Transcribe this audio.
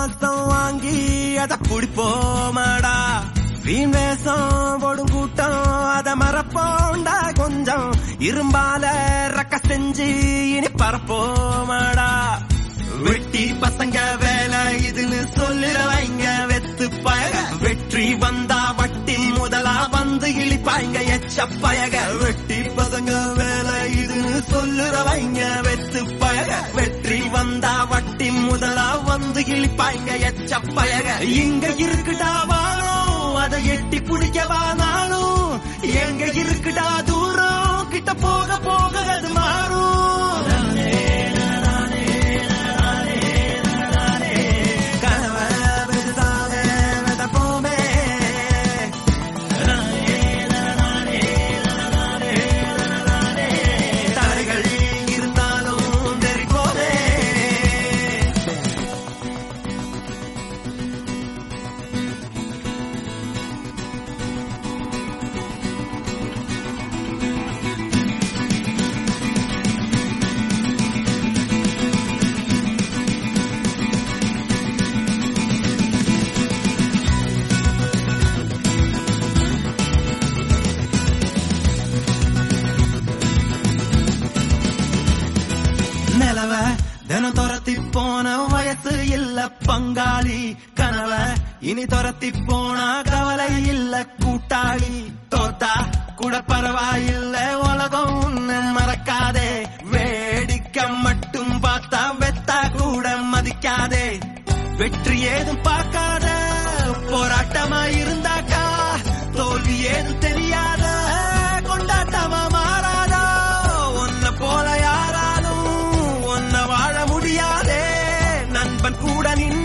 மாசம் வாங்கி அத புடிப்போமாடா வீண் வேஷம் போடும் கூட்டம் அத மறப்போண்டா கொஞ்சம் இரும்பால ரக்க செஞ்சு இனி பரப்போமாடா வெட்டி பசங்க வேலை இதுன்னு சொல்லுறவைங்க வெத்து பயக வெற்றி வந்தா வட்டி முதலா வந்து இழிப்பாய்ங்க எச்ச பயக வெட்டி பசங்க வேலை இதுன்னு சொல்லுறவைங்க வெத்து பயக வெற்றி வந்தா வட்டி முதலா வந்து இழிப்பாய்ங்க எச்ச பயக இங்க இருக்குடா வாழும் அதை எட்டி பிடிக்கவா நாளும் எங்க இருக்குடா தூரம் கிட்ட போக போக அது மாறும் கனவை பெரிதாவே விதைப்போமே. தடைகள் இருந்தாலும் தெரிப்போமே நிலவ தினம் துரத்தி போன வயசு இல்ல பங்காளி கனவ இனி துரத்தி போனா கவலை இல்ல கூட்டாளி தோத்தா கூட பரவாயில்ல உலகம் உன்னை மறக்காதே வேடிக்கை மட்டும் பார்த்தா வெத்தா கூட மதிக்காதே வெற்றி ஏதும் பார்க்காத போராட்டமா இருந்தாக்கா தோல்வி ஏதும் தெரியாத கொண்டாட்டமா மாறாதா உன்னை போல யாராலும் உன்னை வாழ முடியாதே நண்பன் கூட நின்று